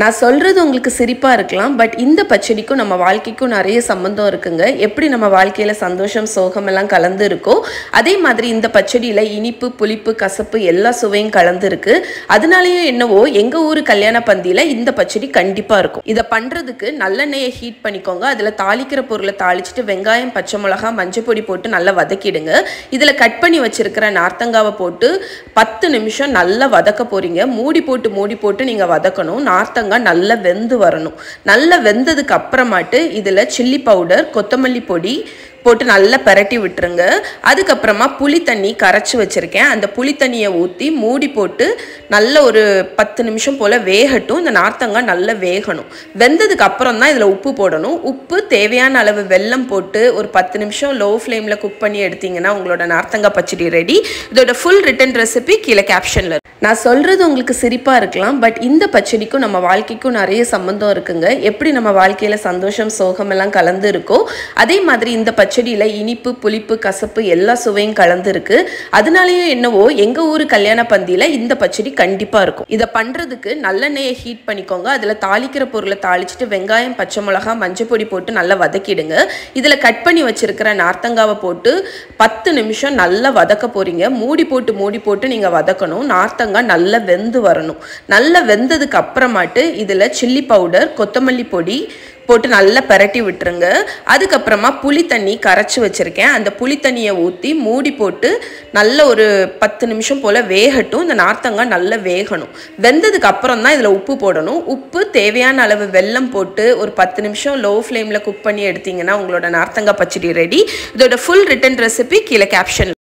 நான் சொல்கிறது உங்களுக்கு சிரிப்பாக இருக்கலாம் பட் இந்த பச்சடிக்கும் நம்ம வாழ்க்கைக்கும் நிறைய சம்மந்தம் இருக்குங்க எப்படி நம்ம வாழ்க்கையில் சந்தோஷம் சோகம் எல்லாம் கலந்து இருக்கோ அதே மாதிரி இந்த பச்சடியில் இனிப்பு புளிப்பு கசப்பு எல்லா சுவையும் கலந்து இருக்கு அதனாலயும் என்னவோ எங்கள் ஊர் கல்யாண பந்தியில் இந்த பச்சடி கண்டிப்பாக இருக்கும் இதை பண்ணுறதுக்கு நல்லெண்ணெயை ஹீட் பண்ணிக்கோங்க அதில் தாளிக்கிற பொருளை தாளிச்சிட்டு வெங்காயம் பச்சை மிளகா மஞ்சள் பொடி போட்டு நல்லா வதக்கிடுங்க இதில் கட் பண்ணி வச்சிருக்கிற நார்த்தங்காவை போட்டு பத்து நிமிஷம் நல்லா வதக்க போறீங்க மூடி போட்டு மூடி போட்டு நீங்கள் வதக்கணும் நார்த்தங்காய் நல்லா வெந்து வரணும் நல்லா வெந்ததுக்கு அப்புறமாட்டு இதில் சில்லி பவுடர் கொத்தமல்லி பொடி போட்டு நல்லா பெரட்டி விட்டுருங்க அதுக்கப்புறமா புளி தண்ணி கரைச்சி வச்சுருக்கேன் அந்த புளி தண்ணியை ஊற்றி மூடி போட்டு நல்ல ஒரு பத்து நிமிஷம் போல் வேகட்டும் இந்த நார்த்தங்காய் நல்லா வேகணும் வெந்ததுக்கு அப்புறம் தான் இதில் உப்பு போடணும் உப்பு தேவையான அளவு வெல்லம் போட்டு ஒரு பத்து நிமிஷம் லோ ஃப்ளேமில் குக் பண்ணி எடுத்தீங்கன்னா உங்களோட நார்த்தங்காய் பச்சடி ரெடி இதோட ஃபுல் ரிட்டன் ரெசிபி கீழே கேப்ஷனில் நான் சொல்கிறது உங்களுக்கு சிரிப்பாக இருக்கலாம் பட் இந்த பச்சடிக்கும் நம்ம வாழ்க்கைக்கும் நிறைய சம்மந்தம் இருக்குங்க எப்படி நம்ம வாழ்க்கையில் சந்தோஷம் சோகம் எல்லாம் கலந்து இருக்கோ அதே மாதிரி இந்த பச்சடியில் இனிப்பு புளிப்பு கசப்பு எல்லா சுவையும் கலந்து இருக்கு அதனாலயும் என்னவோ எங்கள் ஊர் கல்யாண பந்தியில் இந்த பச்சடி கண்டிப்பாக இருக்கும் இதை பண்ணுறதுக்கு நல்லெண்ணெயை ஹீட் பண்ணிக்கோங்க அதில் தாளிக்கிற பொருளை தாளிச்சிட்டு வெங்காயம் பச்சை மிளகா மஞ்சள் பொடி போட்டு நல்லா வதக்கிடுங்க இதில் கட் பண்ணி வச்சிருக்கிற நார்த்தங்காவை போட்டு பத்து நிமிஷம் நல்லா வதக்க போறீங்க மூடி போட்டு மூடி போட்டு நீங்கள் வதக்கணும் நார்த்தங்காய் நல்லா வெந்து வரணும் நல்லா வெந்ததுக்கு அப்புறமாட்டு இதில் சில்லி பவுடர் கொத்தமல்லி பொடி போட்டு நல்லா பெரட்டி விட்டுருங்க அதுக்கப்புறமா புளி தண்ணி கரைச்சி வச்சுருக்கேன் அந்த புளி தண்ணியை ஊற்றி மூடி போட்டு நல்ல ஒரு பத்து நிமிஷம் போல் வேகட்டும் இந்த நார்த்தங்காய் நல்லா வேகணும் வெந்ததுக்கு அப்புறம் தான் இதில் உப்பு போடணும் உப்பு தேவையான அளவு வெல்லம் போட்டு ஒரு பத்து நிமிஷம் லோ ஃப்ளேமில் குக் பண்ணி எடுத்தீங்கன்னா உங்களோட நார்த்தங்காய் பச்சடி ரெடி இதோட ஃபுல் ரிட்டன் ரெசிபி கீழே கேப்ஷன்